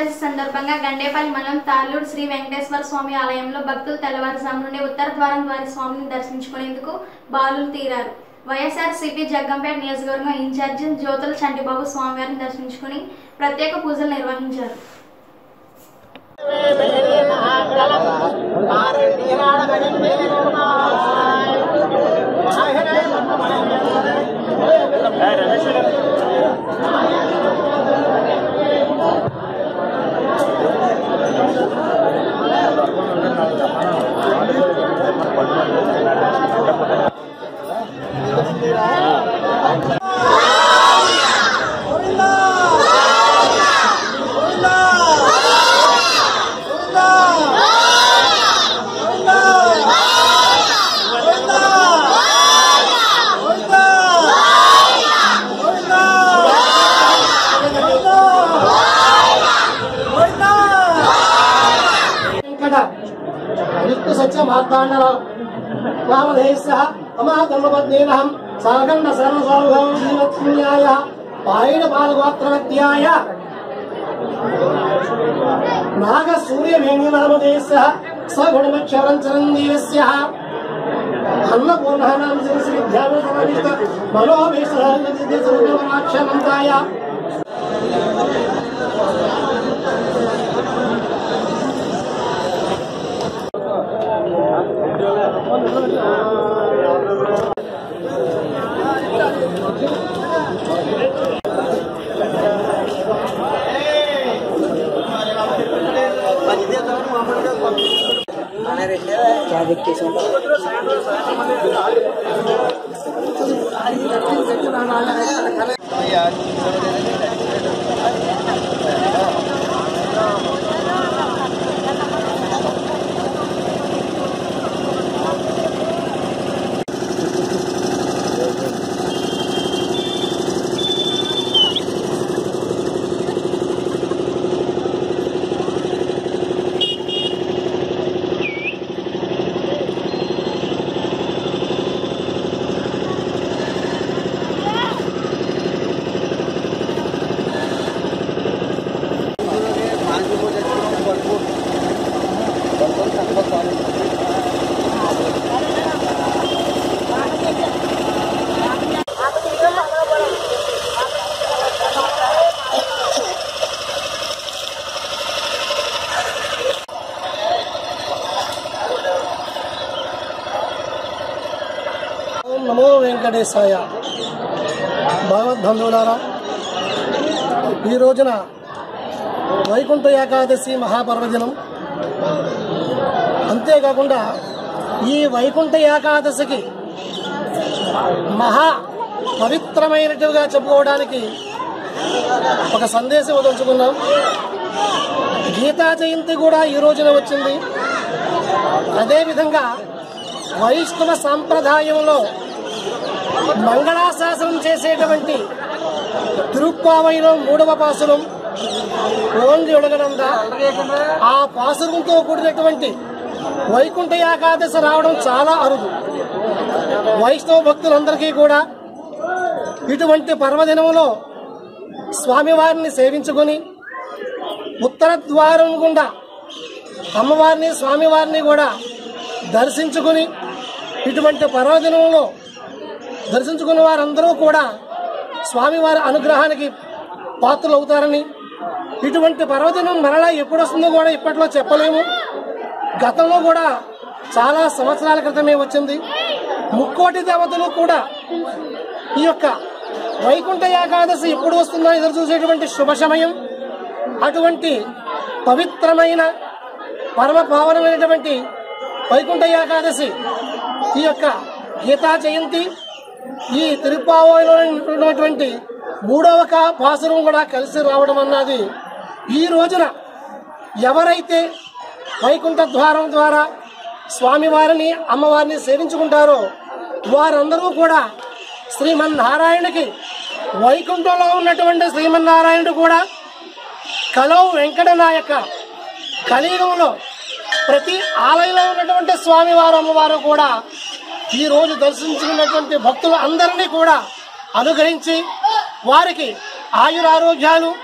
ఏకాదశి సందర్భంగా గండేపల్లి మండలం తాళ్ళూరు శ్రీ వెంకటేశ్వర స్వామి ఆలయంలో భక్తులు తెల్లవారుజాము నుండి ఉత్తర ద్వారం ద్వారా స్వామిని దర్శించుకునేందుకు బాలులు తీరారు వైఎస్ఆర్ సిపి జగ్గంపేట నియోజకవర్గం ఇన్ఛార్జి జ్యోతుల చంటిబాబు స్వామివారిని దర్శించుకుని ప్రత్యేక పూజలు నిర్వహించారు వెంకట నిత్య సత్య మార్తాండరావు రామధేయస్య అమాధర్మపత్నేనహం సాగండ సర్వసౌభం జీవత్పుణ్యాయ పాయన పాలగోత్రవత్యాయ నాగ సూర్య వేణి నామధేయస్య సగుణమక్షరం చరంజీవస్య అన్నపూర్ణానాం శ్రీ శ్రీ ధ్యాన సమవిష్ట మనోభీష్టాయ ఓం నమో వెంకటేశాయ భగవద్బంధువులారా ఈ రోజున వైకుంఠ ఏకాదశి మహాపర్వదినం అంతేకాకుండా ఈ వైకుంఠ ఏకాదశికి మహా పవిత్రమైనట్టుగా చెప్పుకోవడానికి ఒక సందేశం వదలుచుకున్నాం గీతా జయంతి కూడా ఈ రోజున వచ్చింది అదేవిధంగా వైష్ణవ సాంప్రదాయంలో మంగళాశాసనం చేసేటువంటి తిరుప్పావైలో మూడవ పాసురం ఓంగి ఒడగడంద ఆ పాసురంతో కూడినటువంటి వైకుంఠ ఏకాదశి రావడం చాలా అరుదు వైష్ణవ భక్తులందరికీ కూడా ఇటువంటి పర్వదినంలో స్వామివారిని సేవించుకొని ఉత్తర ద్వారం గుండా అమ్మవారిని స్వామివారిని కూడా దర్శించుకుని ఇటువంటి పర్వదినంలో దర్శించుకున్న వారందరూ కూడా స్వామివారి అనుగ్రహానికి పాత్రలు అవుతారని ఇటువంటి పర్వదినం మరలా ఎప్పుడు వస్తుందో కూడా ఇప్పట్లో చెప్పలేము గతంలో కూడా చాలా సంవత్సరాల క్రితమే వచ్చింది ముక్కోటి దేవతలు కూడా ఈ యొక్క వైకుంఠ ఏకాదశి ఎప్పుడు వస్తుందో ఎదురు చూసేటువంటి శుభ సమయం అటువంటి పవిత్రమైన పరమ పావనమైనటువంటి వైకుంఠ ఏకాదశి ఈ యొక్క గీతా జయంతి ఈ తిరుపావలో ఉన్నటువంటి మూడవ కా- పాసురం కూడా కలిసి రావడం అన్నది ఈ రోజున ఎవరైతే వైకుంఠ ద్వారం ద్వారా స్వామివారిని అమ్మవారిని సేవించుకుంటారో వారందరూ కూడా శ్రీమన్నారాయణకి వైకుంఠంలో ఉన్నటువంటి శ్రీమన్నారాయణుడు కూడా కలవు వెంకట నాయక కలియుగంలో ప్రతి ఆలయంలో ఉన్నటువంటి స్వామివారు అమ్మవారు కూడా ఈ రోజు దర్శించుకున్నటువంటి భక్తులు అందరినీ కూడా అనుగ్రహించి వారికి ఆయురారోగ్యాలు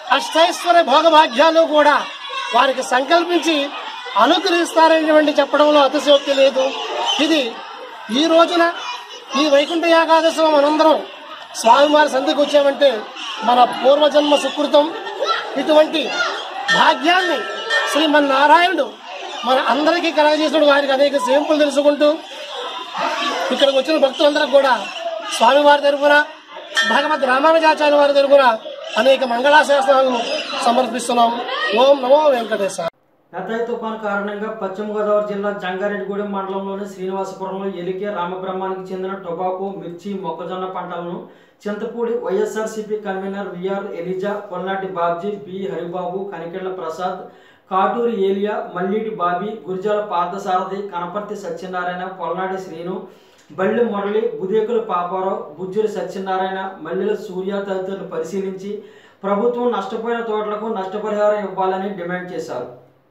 అష్టైశ్వర్య భోగభాగ్యాలు కూడా వారికి సంకల్పించి అనుగ్రహిస్తారనేటువంటి చెప్పడంలో అతిశయోక్తి లేదు ఇది ఈ రోజున ఈ వైకుంఠ ఏకాదశిలో మనందరం స్వామివారి సంధికి వచ్చామంటే మన పూర్వజన్మ సుకృతం ఇటువంటి భాగ్యాన్ని శ్రీమన్నారాయణుడు మన అందరికీ కలగజేసిన వారికి అనేక సేంపులు తెలుసుకుంటూ ఇక్కడికి వచ్చిన భక్తులందరికీ కూడా స్వామివారి తరపున భగవద్ రామానుజాచార్య వారి తరపున అనేక మంగళాశాసనాలు సమర్పిస్తున్నాం ఓం నమో వెంకటేశ్వర నతాయి తుఫాన్ కారణంగా పశ్చిమ గోదావరి జిల్లా జంగారెడ్డిగూడెం మండలంలోని శ్రీనివాసపురంలో ఎలికే రామబ్రహ్మానికి చెందిన టొబాకో మిర్చి మొక్కజొన్న పంటలను Chintapudi YSRCP convener VR Elijah Polnati Babji B Haribabu Kanikella Prasad Katuri Elia Malliti Bobby Gurazala Parthasarathi Kanaparthi Satyanarayana పొల్నాటి Srinu బళ్ళి Murali బుదేకుల Paparao బుజ్జురి Satyanarayana మల్లెల సూర్య తదితరులు పరిశీలించి ప్రభుత్వం నష్టపోయిన తోటలకు నష్టపరిహారం ఇవ్వాలని డిమాండ్ చేశారు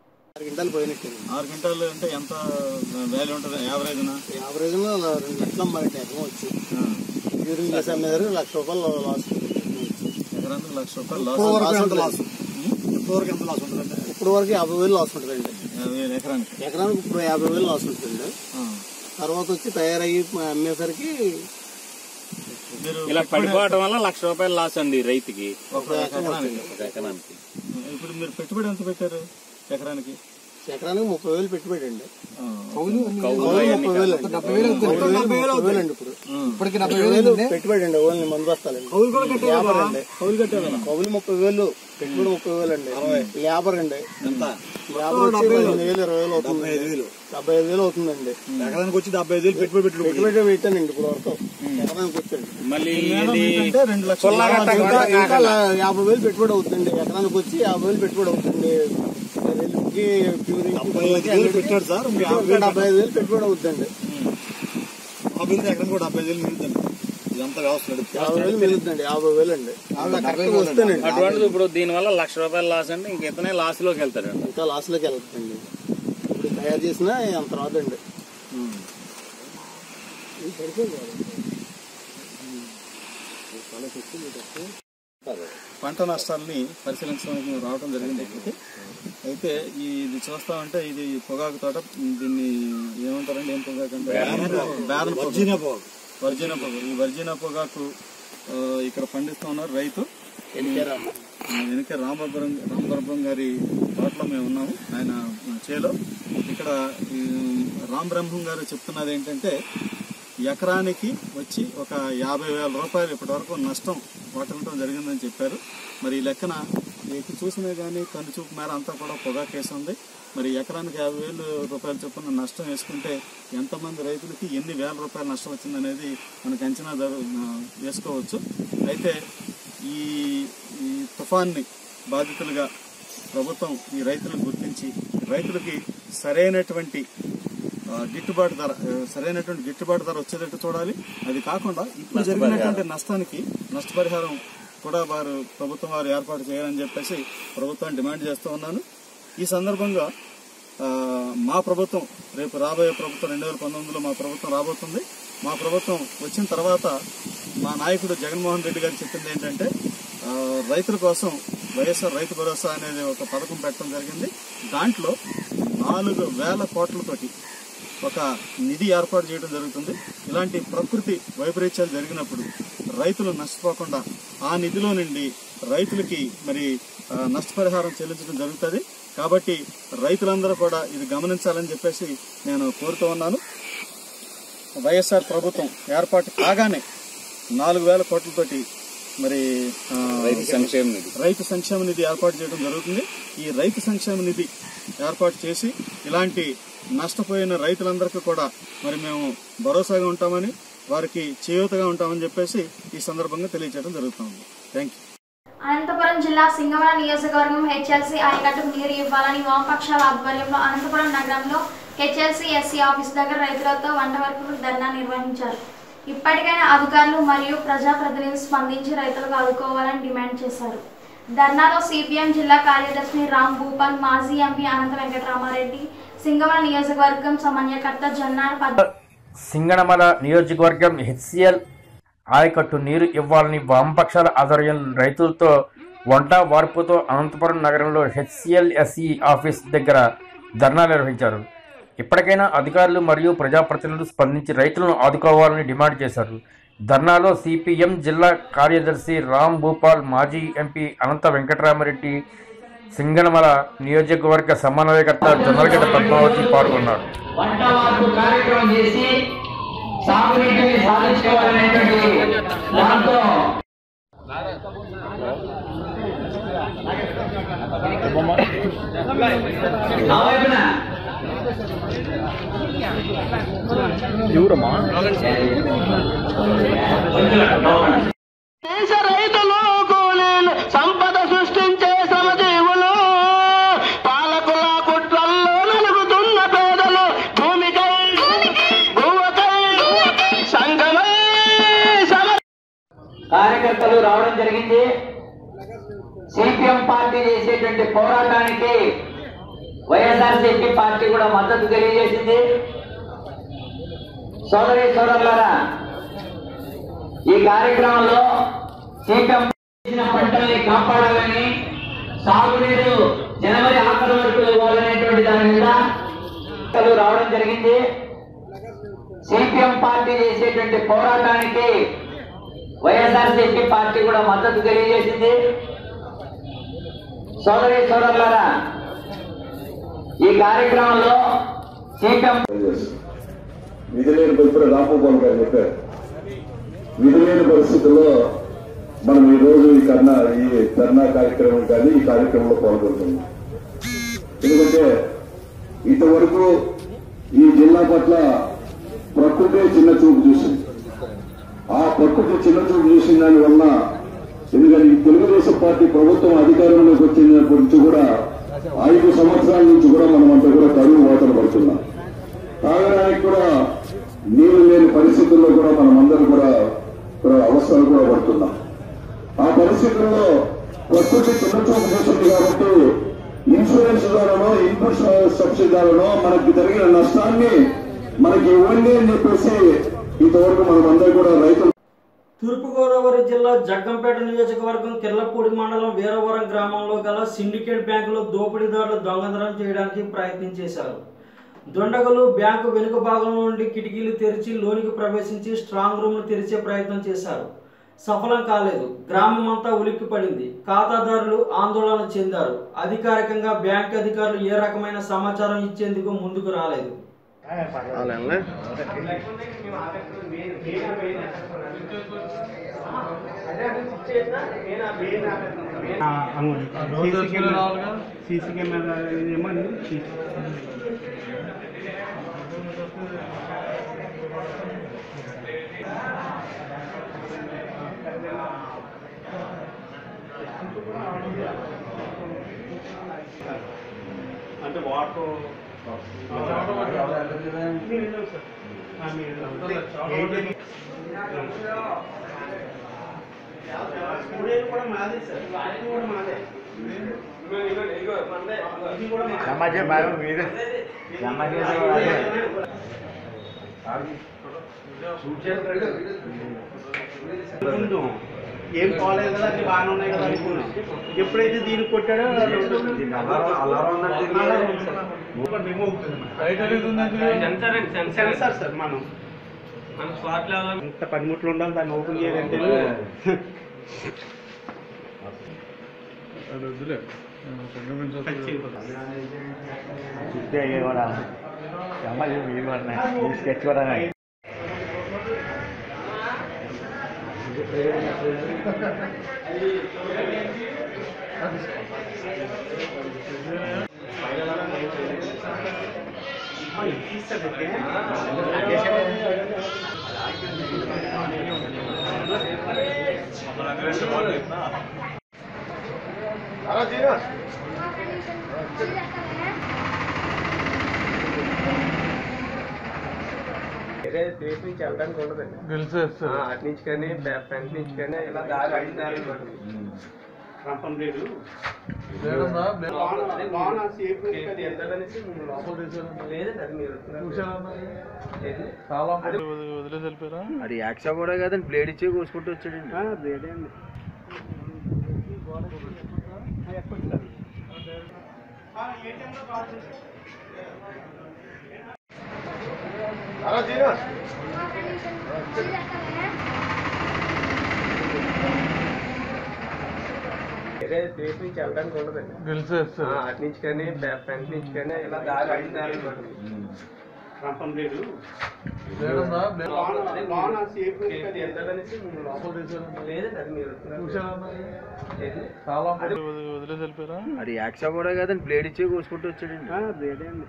ఆరు క్వింటాలు అంటే ఎంత వాల్యూ ఉంటుంది యావరేజ్ యావరేజ్ రెండు లక్షలు అమ్మాలంటే ఎకరం వచ్చి యూరిన్ చేసే మీద లక్ష రూపాయలు లాస్ ఎకరానికి లక్ష రూపాయలు ఇప్పుడు వరకు ఎంత లాస్ లాస్ ఇప్పుడు వరకు ఎంత లాస్ ఉంటుందంటే ఇప్పుడు వరకు యాభై వేలు లాస్ ఉంటుందండి యాభై వేలు ఎకరానికి ఎకరానికి ఇప్పుడు యాభై వేలు లాస్ ఉంటుందండి ఆ. తర్వాత వచ్చి తయారయ్యి అమ్మేసరికి మీరు ఇలా పడిపోవటం వల్ల లక్ష రూపాయలు లాస్ అండి రైతుకి ఒక ఎకరానికి ఒక ఎకరానికి ఇప్పుడు మీరు పెట్టుబడి ఎంత పెట్టారు ఎకరానికి ఎకరానికి ముప్పై వేలు పెట్టుబడి అండి ఆ. కౌలు ముప్పై వేలు అండి. ముప్పై వేలు ముప్పై వేలు అండి ఇప్పుడు ఇప్పటికి డెబ్బై వేలు పెట్టుబడి అండి ఓన్లీ మందు బస్తాలండి లేబర్ అండి కౌలు కట్టారు కౌలు ముప్పై వేలు పెట్టుబడి ముప్పై వేలు అండి లేబర్ అండి లేబర్ వచ్చి పదిహేను వేలు ఇరవై వేలు అవుతుంది డెబ్బై ఐదు వేలు అవుతుందండి ఎకరానికి వచ్చి డెబ్బై ఐదు వేలు పెట్టుబడి పెట్టుబడి పెట్టుబడి పెట్టానండి ఇప్పుడు వరకు ఎకరానికి వచ్చండి మళ్ళీ అంటే ఇది రెండు లక్షలు ఇంకా ఇంకా యాభై వేలు పెట్టుబడి అవుతుందండి ఎకరానికి వచ్చి యాభై వేలు పెట్టుబడి అవుతుంది రెల్లుకి, ప్యూరింగ్కి, వేలు పెట్టాడు సార్ ఇంకా యాభై ఇంకా డెబ్బై ఐదు వేలు పెట్టుబడి అవుతుందండి ఆ బిల్లు ఎకరానికి కూడా డెబ్బై ఐదు వేలు మిగులుతుంది ఇదంతా వ్యవస్థ నడుపుతుంది. యాభై వేలు మిగులుతుందండి యాభై వేలు అండి కరెక్ట్గా వస్తానండి అటువంటిది ఇప్పుడు దీని వల్ల లక్ష రూపాయలు లాస్ అంటే ఇంక ఇతనే లాస్ లోకి వెళ్తాడు ఇంకా లాస్లోకి వెళ్తుందండి ఇప్పుడు తయారు చేసినా అంత రాదండి పంట నష్టాలని పరిశీలించడానికి మేము రావడం జరిగింది ఇక్కడికి అయితే ఈ ఇది చూస్తామంటే ఇది పొగాకు తోట దీన్ని ఏమంటారండి ఏం పొగాకు అంటే బేరన్ వర్జీనా పొగాకు వర్జీనా పొగాకు ఈ వర్జీనా పొగాకు ఆ, ఇక్కడ పండిస్తూ ఉన్నారు రైతు వెనక రామపురం రామపురం గారి తోటలో మేము ఉన్నాము ఆయన చేలో ఇక్కడ ఈ రామ్ బ్రహ్మం గారు చెప్తున్నది ఏంటంటే ఎకరానికి వచ్చి ఒక యాభై వేల రూపాయలు ఇప్పటి వరకు నష్టం వాటిల్లటం జరిగిందని చెప్పారు మరి ఈ లెక్కన ఎటు చూసినా కానీ కన్ను చూపు మేర అంతా కూడా పొగాకేసి ఉంది మరి ఎకరానికి యాభై వేలు రూపాయల చొప్పున నష్టం వేసుకుంటే ఎంతమంది రైతులకి ఎన్ని వేల రూపాయల నష్టం వచ్చిందనేది మనకు అంచనా జరు- ఆ, వేసుకోవచ్చు అయితే ఈ ఈ తుఫాన్ని బాధితులుగా ప్రభుత్వం ఈ రైతులను గుర్తించి రైతులకి సరైనటువంటి ఆ, గిట్టుబాటు ధర ఆ, సరైనటువంటి గిట్టుబాటు ధర వచ్చేటట్టు చూడాలి అది కాకుండా ఇప్పుడు జరిగినటువంటి నష్టానికి నష్టపరిహారం కూడా వారు ప్రభుత్వం వారు ఏర్పాటు చేయాలని చెప్పేసి ప్రభుత్వాన్ని డిమాండ్ చేస్తూ ఉన్నాను ఈ సందర్భంగా ఆ, మా ప్రభుత్వం రేపు రాబోయే ప్రభుత్వం రెండు వేల పంతొమ్మిదిలో మా ప్రభుత్వం రాబోతుంది మా ప్రభుత్వం వచ్చిన తర్వాత మా నాయకుడు జగన్మోహన్ రెడ్డి గారు చెప్పింది ఏంటంటే ఆ, రైతుల కోసం వైఎస్ఆర్ రైతు భరోసా అనేది ఒక పథకం పెట్టడం జరిగింది దాంట్లో నాలుగు వేల కోట్లతోటి ఒక నిధి ఏర్పాటు చేయడం జరుగుతుంది ఇలాంటి ప్రకృతి వైపరీత్యాలు జరిగినప్పుడు రైతులు నష్టపోకుండా ఆ నిధిలో నుండి రైతులకి మరి ఆ, నష్టపరిహారం చెల్లించడం జరుగుతుంది కాబట్టి రైతులందరూ కూడా ఇది గమనించాలని చెప్పేసి నేను కోరుతూ ఉన్నాను వైఎస్ఆర్ ప్రభుత్వం ఏర్పాటు కాగానే నాలుగు వేల కోట్లతోటి మరి ఆ, రైతు సంక్షేమ నిధి రైతు సంక్షేమ నిధి ఏర్పాటు చేయడం జరుగుతుంది ఈ రైతు సంక్షేమ నిధి ఏర్పాటు చేసి ఇలాంటి నష్టపోయిన రైతులందరికీ కూడా మరి మేము భరోసాగా ఉంటామని వారికి చేయూతగా ఉంటామని చెప్పేసి ఈ సందర్భంగా తెలియజేయడం జరుగుతుంది థ్యాంక్ యూ అనంతపురం జిల్లా సింగవరం నియోజకవర్గం హెచ్ఎల్సీ ఆయకట్టుకు నీరు ఇవ్వాలని వామపక్షాల ఆధ్వర్యంలో అనంతపురం నగరంలో హెచ్ఎల్సీ ఎస్సీ ఆఫీస్ దగ్గర రైతులతో వంట వరకు ధర్నా నిర్వహించారు ఇప్పటికైనా అధికారులు మరియు ప్రజాప్రతినిధులు స్పందించి రైతులకు ఆదుకోవాలని డిమాండ్ చేశారు ధర్నాలో సిపిఎం జిల్లా కార్యదర్శి రామ్ భూపాల్ మాజీ ఎంపీ అనంత వెంకటరామారెడ్డి సింగవరం నియోజకవర్గం సమన్వయకర్త జన్నార్ పద్మ సింగనమల నియోజకవర్గం హెచ్సిఎల్ ఆయకట్టు నీరు ఇవ్వాలని వామపక్షాల ఆధ్వర్యంలో రైతులతో వంట వార్పుతో అనంతపురం నగరంలో హెచ్సిఎల్ఎస్ఈ ఆఫీస్ దగ్గర ధర్నా నిర్వహించారు ఇప్పటికైనా అధికారులు మరియు ప్రజాప్రతినిధులు స్పందించి రైతులను ఆదుకోవాలని డిమాండ్ చేశారు ధర్నాలో సిపిఎం జిల్లా కార్యదర్శి రామ్ భూపాల్ మాజీ ఎంపీ అనంత వెంకటరామరెడ్డి సింగనమల నియోజకవర్గ సమన్వయకర్త జొన్నలగడ్డ పద్మావతి పాల్గొన్నారు వంట మార్పు కార్యక్రమం చేసి సాగునీటిని సాధించుకోవాలనేటువంటి దాంతో ఆ వైపున దేశ రైతులు కూలీలు సంపద సృష్టించే శ్రమజీవులు పాలకుల కుట్రల్లో నలుగుతున్న పేదలు భూమికై భూవకై సంఘమై సమ కార్యకర్తలు రావడం జరిగింది సిపిఎం పార్టీ చేసేటువంటి పోరాటానికి వైఎస్ఆర్సీపీ పార్టీ కూడా మద్దతు తెలియజేసింది సోదరి సోదరులారా ఈ కార్యక్రమంలో సిపిఎం చేసిన పంటల్ని కాపాడాలని సాగునీరు జనవరి ఆఖరి వరకు ఇవ్వాలనేటువంటి దాని మీద కార్యకర్తలు రావడం జరిగింది సిపిఎం పార్టీ చేసేటువంటి పోరాటానికి వైఎస్ఆర్సీపీ పార్టీ కూడా మద్దతు తెలియజేసింది సోదరి సోదరులారా ఈ కార్యక్రమంలో సిపిఎం విధులేని పరిస్థితుల్లో రామగోపాల్ గారు చెప్పారు విధులేని పరిస్థితుల్లో మనం ఈ రోజు ఈ కన్నా ఈ ధర్నా కార్యక్రమం కానీ ఈ కార్యక్రమంలో పాల్గొంటున్నాం ఎందుకంటే ఇంతవరకు ఈ జిల్లా పట్ల ప్రకృతి చిన్న చూపు చూసింది ఆ ప్రకృతి చిన్న చూపు చూసిన దాని వల్ల ఎందుకంటే ఈ తెలుగుదేశం పార్టీ ప్రభుత్వం అధికారంలోకి వచ్చినప్పటి నుంచి కూడా ఐదు సంవత్సరాల నుంచి కూడా మనమంతా కూడా కరువు వాతలు పడుతున్నాం తాగడానికి కూడా నీళ్లు లేని పరిస్థితుల్లో కూడా మనమందరం కూడా కూడా అవస్థలు కూడా పడుతున్నాం ఆ పరిస్థితుల్లో ప్రకృతి చిన్న చూపు చేసింది కాబట్టి ఇన్సూరెన్స్ ద్వారానో ఇన్పుట్ సబ్సిడీ ద్వారానో మనకి జరిగిన నష్టాన్ని మనకి ఇవ్వండి అని చెప్పేసి ఇంతవరకు మనమందరం కూడా రైతులు తూర్పుగోదావరి జిల్లా జగ్గంపేట నియోజకవర్గం కిర్లపూడి మండలం వీరవరం గ్రామంలో గల సిండికేట్ బ్యాంకులో దోపిడీదారులు దొంగతనం చేయడానికి ప్రయత్నం చేశారు దుండగులు బ్యాంకు వెనుక భాగం నుండి కిటికీలు తెరిచి లోనికి ప్రవేశించి స్ట్రాంగ్ రూమ్ను తెరిచే ప్రయత్నం చేశారు సఫలం కాలేదు గ్రామం అంతా ఉలిక్కి పడింది ఖాతాదారులు ఆందోళన చెందారు అధికారికంగా బ్యాంక్ అధికారులు ఏ రకమైన సమాచారం ఇచ్చేందుకు ముందుకు రాలేదు సీసీ కెమెరా ఏమో అంటే వాటర్ కూడా మాదే సార్ ఇది కూడా మాదే ఇది కూడా ముందు ఏం కాలేదు కదా అన్ని బాగానే ఉన్నాయి కదా అనుకున్నాం ఎప్పుడైతే దీన్ని కొట్టాడో సెన్సార్ సార్ మనం మన స్పాట్ లెవెల్ ఇంత పనిముట్లు ఉండాలి దాన్ని ఓపెన్ చేయాలంటే వేరే ప్లేస్ నుంచి వెళ్ళడానికి ఉండదండి ఆ, అటు నుంచి కానీ బ్యా- ఫ్రంట్ నుంచి కానీ ఇలా దారి అడిగి దారి ఉంటుంది. రంపం లేదు అది ఎంతదనేసి మేము లోపల లేదండి అది మీరు ఏది? అది అది యాక్సా కూడా కదండి బ్లేడ్ ఇచ్చే కోసుకుంటూ వచ్చాడండి బ్లేడే అండి వేరే రేపు నుంచి వెళ్ళడానికి ఉండదండి ఆ, అటు నుంచి కానీ బ్యా- ఫ్రంట్ నుంచి కానీ ఇలా దారి అడిగినారు రంపం లేదు లేదండి అది మీరు ఏది? అది యాక్సా కూడా కదండి బ్లేడ్ ఇచ్చి కోసుకుంటూ వచ్చాడండి బ్లేడే అండి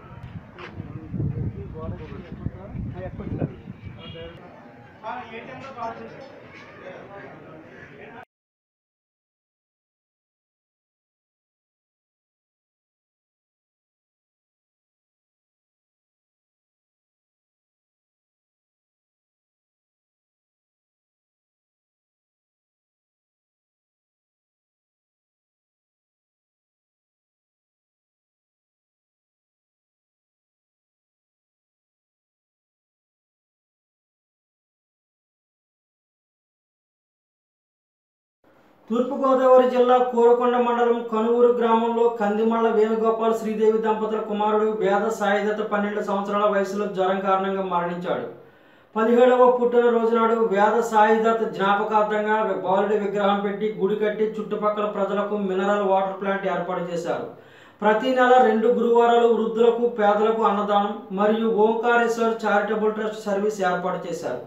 తూర్పుగోదావరి జిల్లా కోరకొండ మండలం కనువూరు గ్రామంలో కందిమళ్ళ వేణుగోపాల్ శ్రీదేవి దంపతుల కుమారుడు వేద సాయుధత పన్నెండు సంవత్సరాల వయసులో జ్వరం కారణంగా మరణించాడు పదిహేడవ పుట్టినరోజు నాడు వేద సాయుధత జ్ఞాపకార్థంగా బాలుడి విగ్రహం పెట్టి గుడి కట్టి చుట్టుపక్కల ప్రజలకు మినరల్ వాటర్ ప్లాంట్ ఏర్పాటు చేశారు ప్రతి నెల రెండు గురువారాలు వృద్ధులకు పేదలకు అన్నదానం మరియు ఓంకారేశ్వర్ చారిటబుల్ ట్రస్ట్ సర్వీస్ ఏర్పాటు చేశారు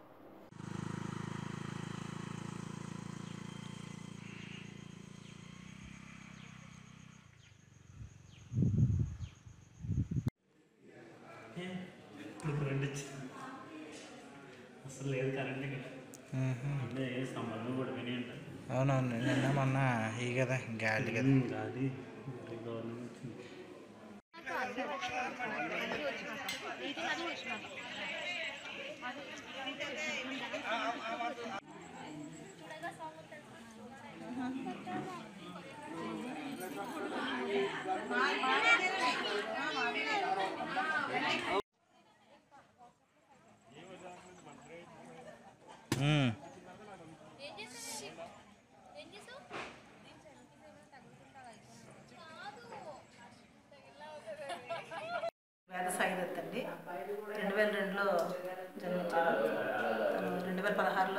అసలు లేదు కరెంట్ అంటే సంబంధం కూడా విని ఉంటాయి అవునవును నిన్న మొన్న ఈ కదా గాలి కదా గాలి గవర్నమెంట్ వచ్చింది ఉమ్. వేద సాయిదత్ అండి రెండు వేల రెండులో జన్మించారు తను రెండు వేల పదహారులో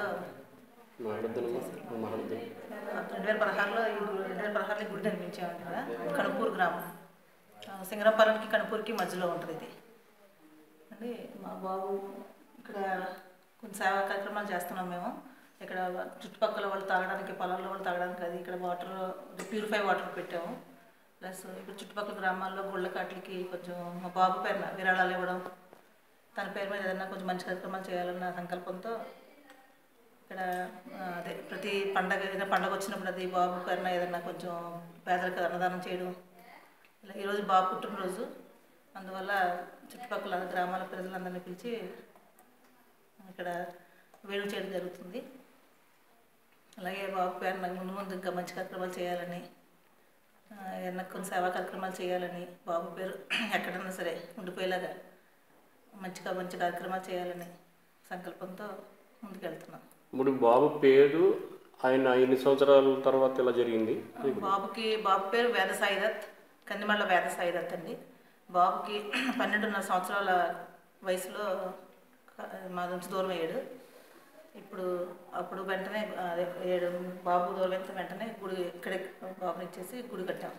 రెండు వేల పదహారులో ఈ గు- రెండు వేల పదహారులో ఈ గుడి నిర్మించామండి ఇక్కడ కణపూర్ గ్రామం ఆ, సింగరాపాలెంకి కణపూర్కి మధ్యలో ఉంటుంది ఇది అండి మా బాబు ఇక్కడ కొన్ని సేవా కార్యక్రమాలు చేస్తున్నాం మేము ఇక్కడ చుట్టుపక్కల వాళ్ళు తాగడానికి పొలాల్లో వాళ్ళు తాగడానికి అది ఇక్కడ వాటర్ ప్యూరిఫై వాటర్ పెట్టాము ప్లస్ ఇప్పుడు చుట్టుపక్కల గ్రామాల్లో గుళ్ళ కాట్లకి కొంచెం మా బాబు పేరున విరాళాలు ఇవ్వడం తన పేరు మీద ఏదైనా కొంచెం మంచి కార్యక్రమాలు చేయాలన్న సంకల్పంతో ఇక్కడ ఆ, అదే ప్రతి పండగ ఏదైనా పండగ వచ్చినప్పుడు అది బాబు పేరున ఏదైనా కొంచెం పేదలకు అన్నదానం చేయడం ఇలా ఈరోజు బాబు పుట్టినరోజు అందువల్ల చుట్టుపక్కల గ్రామాల ప్రజలందరినీ పిలిచి ఇక్కడ వేడుక చేయడం జరుగుతుంది అలాగే బాబు పేరు నాకు ముందు ముందు ఇంకా మంచి కార్యక్రమాలు చేయాలని ఆ, ఏదైనా కొన్ని సేవా కార్యక్రమాలు చేయాలని బాబు పేరు ఎక్కడన్నా సరే ఉండిపోయేలాగా మంచిగా మంచి కార్యక్రమాలు చేయాలని సంకల్పంతో ముందుకెళ్తున్నాం ఇప్పుడు బాబు పేరు ఆయన ఎన్ని సంవత్సరాల తర్వాత ఇలా జరిగింది బాబుకి బాబు పేరు వేద సాయిదత్ కందిమళ్ళ వేద సాయిదత్ అండి బాబుకి పన్నెండున్నర సంవత్సరాల వయసులో క- మా నుంచి దూరం అయ్యాడు ఇప్పుడు అప్పుడు వెంటనే అదే ఏడు బాబు దూరం అయిన వెంటనే గుడి ఇక్కడే బాబుని ఇచ్చేసి గుడి కట్టాం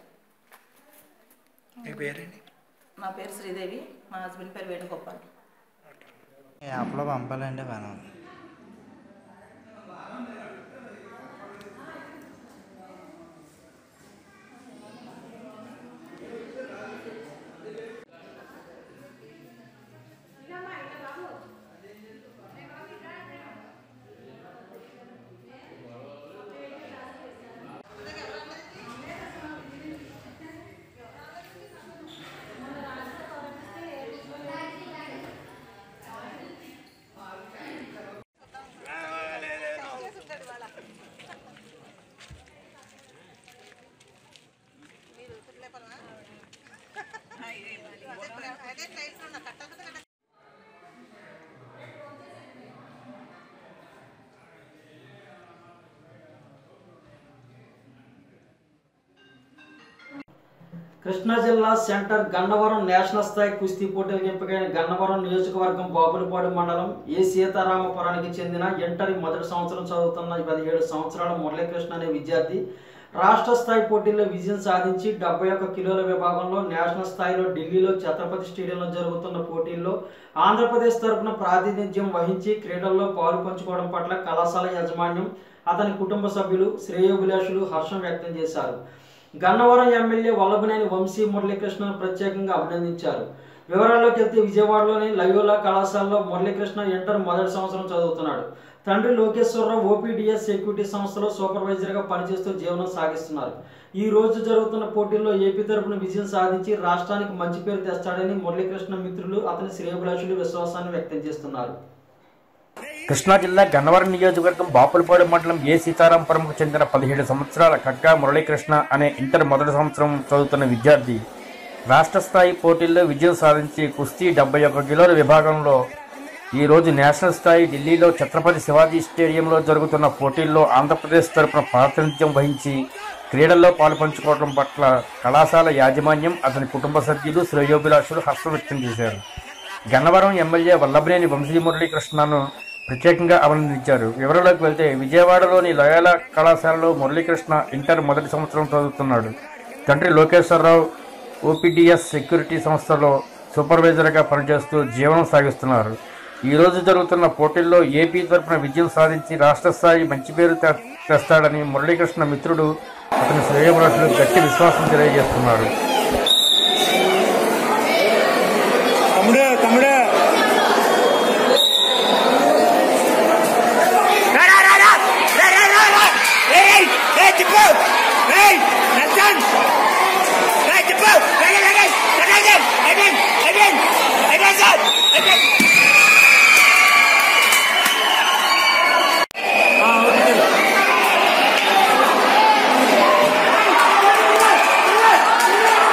మీ పేరేంటి నా పేరు శ్రీదేవి మా హస్బెండ్ పేరు వేణుగోపాల్ యాప్లో పంపాలండి మనం కృష్ణా జిల్లా సెంటర్ గన్నవరం నేషనల్ స్థాయి కుస్తీ పోటీలకు ఎంపికైన గన్నవరం నియోజకవర్గం బాపులపాడు మండలం ఏ సీతారామపురానికి చెందిన ఇంటరి మొదటి సంవత్సరం చదువుతున్న పదిహేడు సంవత్సరాల మురళీకృష్ణ అనే విద్యార్థి రాష్ట్ర స్థాయి పోటీల్లో విజయం సాధించి డెబ్బై ఒక్క కిలోల విభాగంలో నేషనల్ స్థాయిలో ఢిల్లీలో ఛత్రపతి స్టేడియంలో జరుగుతున్న పోటీల్లో ఆంధ్రప్రదేశ్ తరపున ప్రాతినిధ్యం వహించి క్రీడల్లో పాలు పంచుకోవడం పట్ల కళాశాల యాజమాన్యం అతని కుటుంబ సభ్యులు శ్రేయోభిలాషులు హర్షం వ్యక్తం చేశారు గన్నవరం ఎమ్మెల్యే వల్లభనేని వంశీ మురళీకృష్ణను ప్రత్యేకంగా అభినందించారు వివరాల్లోకి వెళ్తే విజయవాడలోని లయోలా కళాశాలలో మురళీకృష్ణ ఇంటర్ మొదటి సంవత్సరం చదువుతున్నాడు తండ్రి లోకేశ్వరరావు ఓపీడీఎస్ సెక్యూరిటీ సంస్థలో సూపర్వైజర్గా పనిచేస్తూ జీవనం సాగిస్తున్నారు ఈ రోజు జరుగుతున్న పోటీల్లో ఏపీ తరపున విజయం సాధించి రాష్ట్రానికి మంచి పేరు తెస్తాడని మురళీకృష్ణ మిత్రులు అతని శ్రేయభిలాషులు విశ్వాసాన్ని వ్యక్తం చేస్తున్నారు కృష్ణా జిల్లా గన్నవరం నియోజకవర్గం బాపులపాడు మండలం ఏ సీతారాంపురంకు చెందిన పదిహేడు సంవత్సరాల కట్కా మురళీకృష్ణ అనే ఇంటర్ మొదటి సంవత్సరం చదువుతున్న విద్యార్థి రాష్ట్ర స్థాయి పోటీల్లో విజయం సాధించి కుస్తీ డెబ్బై ఒక్క కిలోల విభాగంలో ఈ రోజు నేషనల్ స్థాయి ఢిల్లీలో ఛత్రపతి శివాజీ స్టేడియంలో జరుగుతున్న పోటీల్లో ఆంధ్రప్రదేశ్ తరపున ప్రాతినిధ్యం వహించి క్రీడల్లో పాల్పంచుకోవడం పట్ల కళాశాల యాజమాన్యం అతని కుటుంబ సభ్యులు శ్రేయోభిలాషులు హర్షం వ్యక్తం చేశారు గన్నవరం ఎమ్మెల్యే వల్లభనేని వంశీ మురళీకృష్ణను ప్రత్యేకంగా అభినందించారు వివరాల్లోకి వెళ్తే విజయవాడలోని లయాల కళాశాలలో మురళీకృష్ణ ఇంటర్ మొదటి సంవత్సరం చదువుతున్నాడు తండ్రి లోకేశ్వరరావు ఓపీడీఎస్ సెక్యూరిటీ సంస్థలో సూపర్వైజర్గా పనిచేస్తూ జీవనం సాగిస్తున్నారు ఈ రోజు జరుగుతున్న పోటీల్లో ఏపీ తరపున విజయం సాధించి రాష్ట్ర స్థాయి మంచి పేరు తె- తెస్తాడని మురళీకృష్ణ మిత్రుడు అతని శ్రేయభిలాషులు గట్టి విశ్వాసం తెలియజేస్తున్నారు తమ్ముడు తమ్ముడు Hey!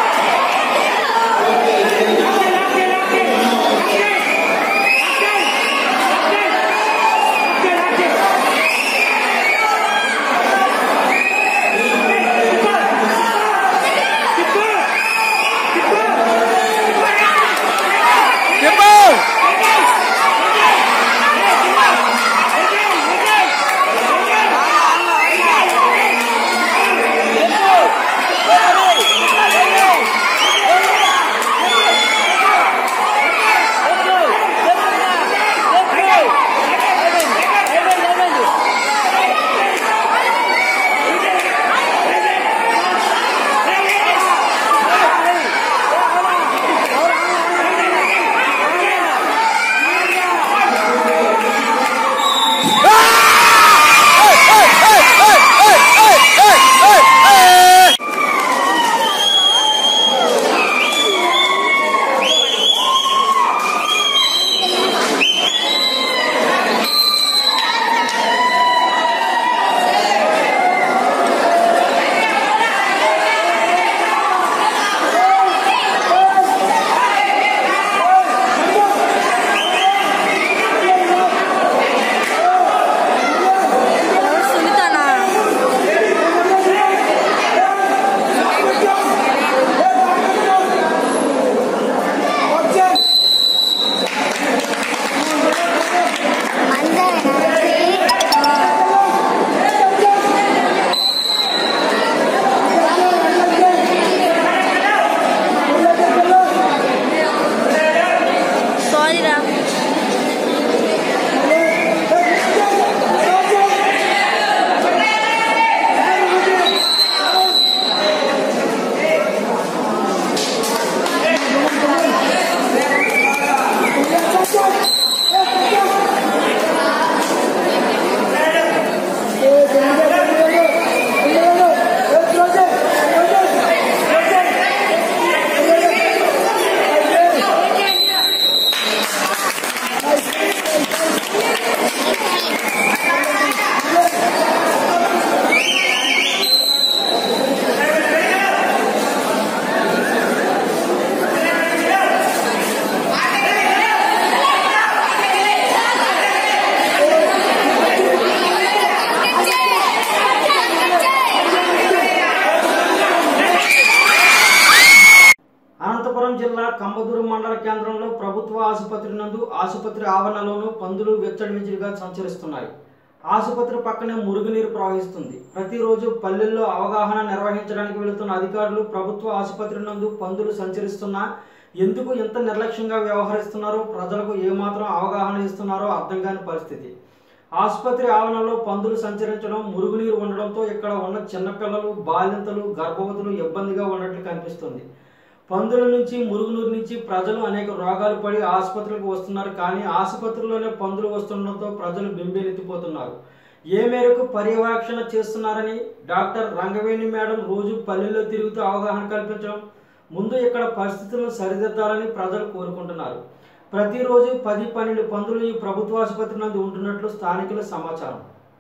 కంబదూరు మండల కేంద్రంలో ప్రభుత్వ ఆసుపత్రి నందు ఆసుపత్రి ఆవరణలోనూ పందులు విచ్చడివిడిగా సంచరిస్తున్నాయి ఆసుపత్రి పక్కనే మురుగునీరు ప్రవహిస్తుంది ప్రతిరోజు పల్లెల్లో అవగాహన నిర్వహించడానికి వెళుతున్న అధికారులు ప్రభుత్వ ఆసుపత్రి నందు పందులు సంచరిస్తున్నా ఎందుకు ఇంత నిర్లక్ష్యంగా వ్యవహరిస్తున్నారో ప్రజలకు ఏమాత్రం అవగాహన ఇస్తున్నారో అర్థం కాని పరిస్థితి ఆసుపత్రి ఆవరణలో పందులు సంచరించడం మురుగునీరు ఉండడంతో ఇక్కడ ఉన్న చిన్నపిల్లలు బాలింతలు గర్భవతులు ఇబ్బందిగా ఉన్నట్లు కనిపిస్తుంది పందుల నుంచి మురుగునీరు నుంచి ప్రజలు అనేక రోగాలు పడి ఆసుపత్రికి వస్తున్నారు కానీ ఆసుపత్రిలోనే పందులు వస్తుండడంతో ప్రజలు బింబెలెత్తిపోతున్నారు ఏ మేరకు పర్యవేక్షణ చేస్తున్నారని డాక్టర్ రంగవేణి మేడం రోజు పల్లెల్లో తిరుగుతూ అవగాహన కల్పించడం ముందు ఇక్కడ పరిస్థితులను సరిదిద్దాలని ప్రజలు కోరుకుంటున్నారు ప్రతిరోజు పది పన్నెండు పందులు ఈ ప్రభుత్వ ఆసుపత్రి నందు ఉంటున్నట్లు స్థానికుల సమాచారం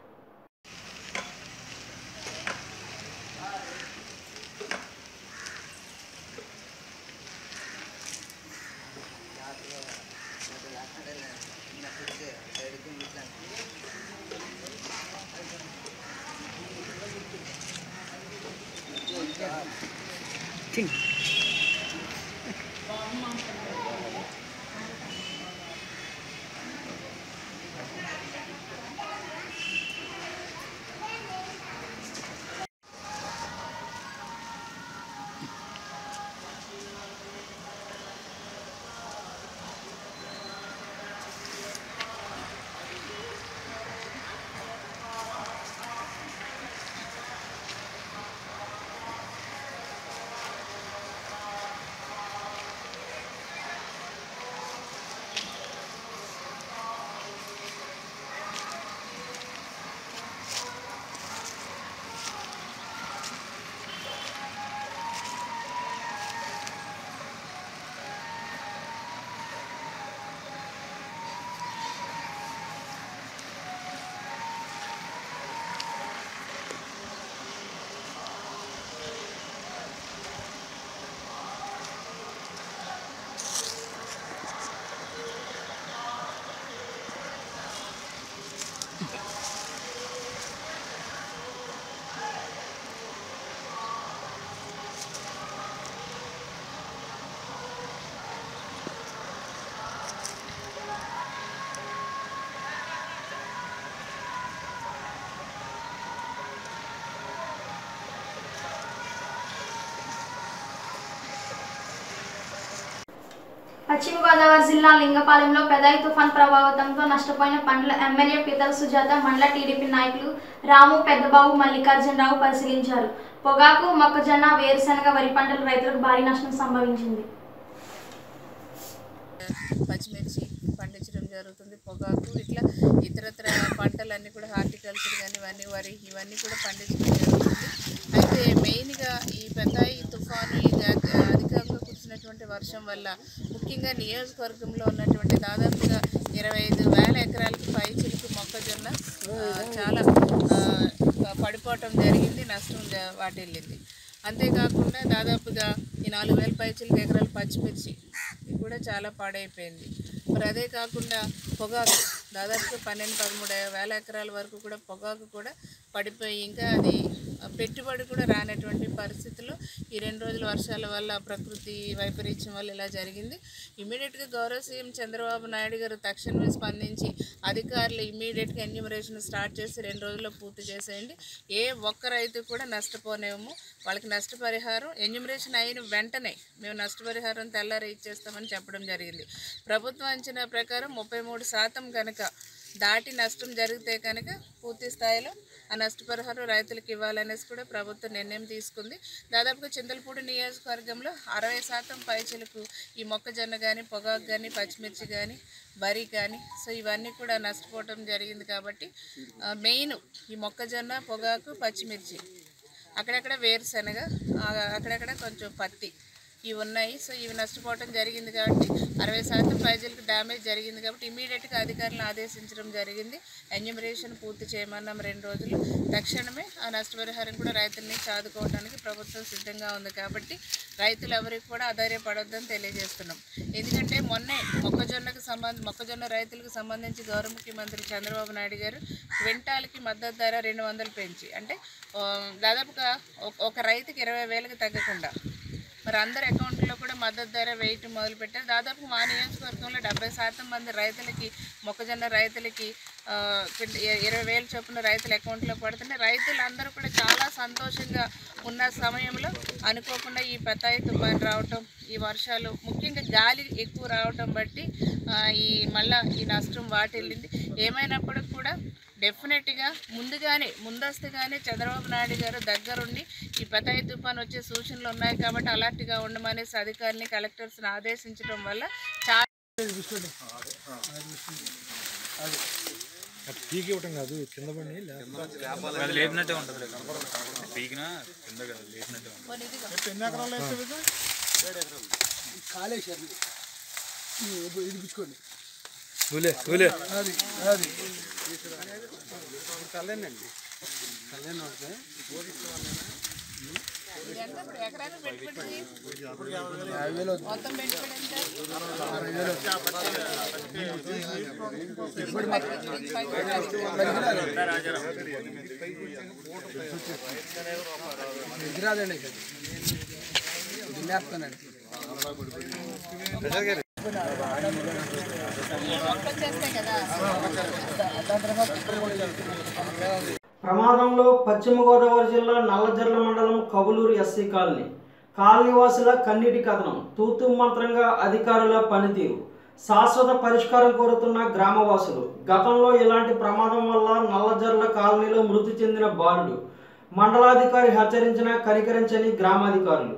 పశ్చిమ గోదావరి జిల్లా లింగపాలెంలో పెదాయి తుఫాన్ ప్రభావితంతో నష్టపోయిన పండ్ల ఎమ్మెల్యే పీతల సుజాత మండల టీడీపీ నాయకులు రాము పెద్దబాబు మల్లికార్జునరావు పరిశీలించారు పొగాకు మొక్కజొన్న వేరుశనగ వరి పంటల రైతులకు భారీ నష్టం సంభవించింది పచ్చిమిర్చి పండించడం జరుగుతుంది పొగాకు ఇట్లా ఇతరత్ర పంటలన్నీ కూడా హార్టికల్చర్ కానీ ఇవన్నీ వరి ఇవన్నీ కూడా పండించడం జరుగుతుంది అయితే మెయిన్గా ఈ పెద్దాయి తుఫాను ఈ అధి- అధికంగా కురిసినటువంటి వర్షం వల్ల ముఖ్యంగా నియోజకవర్గంలో ఉన్నటువంటి దాదాపుగా ఇరవై ఐదు వేల ఎకరాలకి పై చిలుకు మొక్కజొన్న ఆ, చాలా ఆ, పడిపోవటం జరిగింది నష్టం జ- వాటిల్లింది అంతేకాకుండా దాదాపుగా ఈ నాలుగు వేల పైచిలకు ఎకరాలు పచ్చిమిర్చి ఇది కూడా చాలా పాడైపోయింది మరి అదే కాకుండా పొగాకు దాదాపుగా పన్నెండు పదమూడు వేల ఎకరాల వరకు కూడా పొగాకు కూడా పడిపోయి ఇంకా అది ఆ, పెట్టుబడి కూడా రానటువంటి పరిస్థితుల్లో ఈ రెండు రోజుల వర్షాల వల్ల ప్రకృతి వైపరీత్యం వల్ల ఇలా జరిగింది ఇమీడియట్గా గౌరవ సీఎం చంద్రబాబు నాయుడు గారు తక్షణమే స్పందించి అధికారులు ఇమీడియట్గా ఎన్యూమరేషన్ స్టార్ట్ చేసి రెండు రోజుల్లో పూర్తి చేసేయండి ఏ ఒక్క రైతు కూడా నష్టపోనేమో వాళ్ళకి నష్టపరిహారం ఎన్యూమరేషన్ అయిన వెంటనే మేము నష్టపరిహారం తెల్లారి ఇచ్చేస్తామని చెప్పడం జరిగింది ప్రభుత్వం అంచనా ప్రకారం ముప్పై మూడు శాతం కనుక దాటి నష్టం జరిగితే కనుక పూర్తి స్థాయిలో ఆ నష్టపరిహారం రైతులకు ఇవ్వాలనేసి కూడా ప్రభుత్వం నిర్ణయం తీసుకుంది దాదాపుగా చింతలపూడి నియోజకవర్గంలో అరవై శాతం పైచలకు ఈ మొక్కజొన్న కానీ పొగాకు కానీ పచ్చిమిర్చి కానీ వరి కానీ సో ఇవన్నీ కూడా నష్టపోవటం జరిగింది కాబట్టి ఆ, మెయిన్ ఈ మొక్కజొన్న పొగాకు పచ్చిమిర్చి అక్కడక్కడ వేరుశనగ ఆ, అక్కడక్కడ కొంచెం పత్తి ఇవి ఉన్నాయి సో ఇవి నష్టపోవటం జరిగింది కాబట్టి అరవై శాతం ప్రజలకు డ్యామేజ్ జరిగింది కాబట్టి ఇమీడియట్గా అధికారులను ఆదేశించడం జరిగింది ఎన్యూమరేషన్ పూర్తి చేయమన్నాం రెండు రోజులు తక్షణమే ఆ నష్టపరిహారం కూడా రైతుల్ని చాదుకోవడానికి ప్రభుత్వం సిద్ధంగా ఉంది కాబట్టి రైతులు ఎవరికి కూడా ఆధారపడొద్దని తెలియజేస్తున్నాం ఎందుకంటే మొన్నే మొక్కజొన్నకు సంబంధ మొక్కజొన్న రైతులకు సంబంధించి గౌరవ ముఖ్యమంత్రి చంద్రబాబు నాయుడు గారు క్వింటాల్కి మద్దతు ధర రెండు వందలు పెంచి అంటే ఆ, దాదాపుగా ఒక- ఒక రైతుకి ఇరవై వేలకు తగ్గకుండా మరి అందరి అకౌంట్లో కూడా మద్దతు ధర వేయటం మొదలుపెట్టారు దాదాపు మా నియోజకవర్గంలో డెబ్బై శాతం మంది రైతులకి మొక్కజొన్న రైతులకి ఆ, కింద- ఇ- ఇరవై వేలు చొప్పున రైతుల అకౌంట్లో పడుతున్నాయి రైతులందరూ కూడా చాలా సంతోషంగా ఉన్న సమయంలో అనుకోకుండా ఈ పెతాయి తుఫాన్ రావటం ఈ వర్షాలు ముఖ్యంగా గాలి ఎక్కువ రావటం బట్టి ఆ, ఈ మళ్ళా ఈ నష్టం వాటిల్లింది ఏమైనప్పటికి కూడా డెఫినెట్గా ముందుగానే ముందస్తుగానే చంద్రబాబు నాయుడు గారు దగ్గరుండి ఈ పెతాయి తుఫాన్ వచ్చే సూచనలు ఉన్నాయి కాబట్టి అలర్ట్గా ఉండమనేసి అధికారులని కలెక్టర్స్ని ఆదేశించడం వల్ల చాలా పీకి ఇవ్వటం కాదు కింద పడి అది లేపినట్టే ఉంటుంది పీకినా కింద కాదు లేపినట్టే ఉంటుంది ఎన్ని ఎకరాలు వేస్తే ఇది? కాళేశ్వరం ఇది ఇడిపించుకోండి ఊలే ఊలే అది అది కళ్యాణండి కళ్యాణ్ అవుతుంది ఎంత ఇప్పుడు ఎకరానికి పెట్టుబడి యాభై వేలు అవుతుంది మొత్తం పెట్టుబడి ఎంత అరవై వేలు ఇప్పుడు ఎదురాదండి ఇక్కడ తినేస్తానండి వచ్చేస్తాయి కదా ప్రమాదంలో పశ్చిమ గోదావరి జిల్లా నల్లజర్ల మండలం కబులూరు ఎస్సీ కాలనీ కాలనీవాసుల కన్నీటి కథనం తూతు మంత్రంగా అధికారుల పనితీరు శాశ్వత పరిష్కారం కోరుతున్న గ్రామవాసులు గతంలో ఇలాంటి ప్రమాదం వల్ల నల్లజర్ల కాలనీలో మృతి చెందిన బాలుడు మండలాధికారి హెచ్చరించిన కనికరించని గ్రామాధికారులు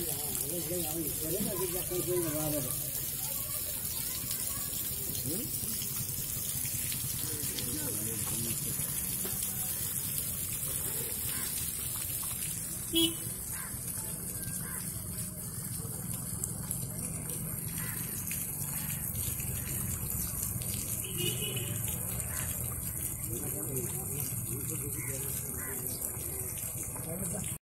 Hmm?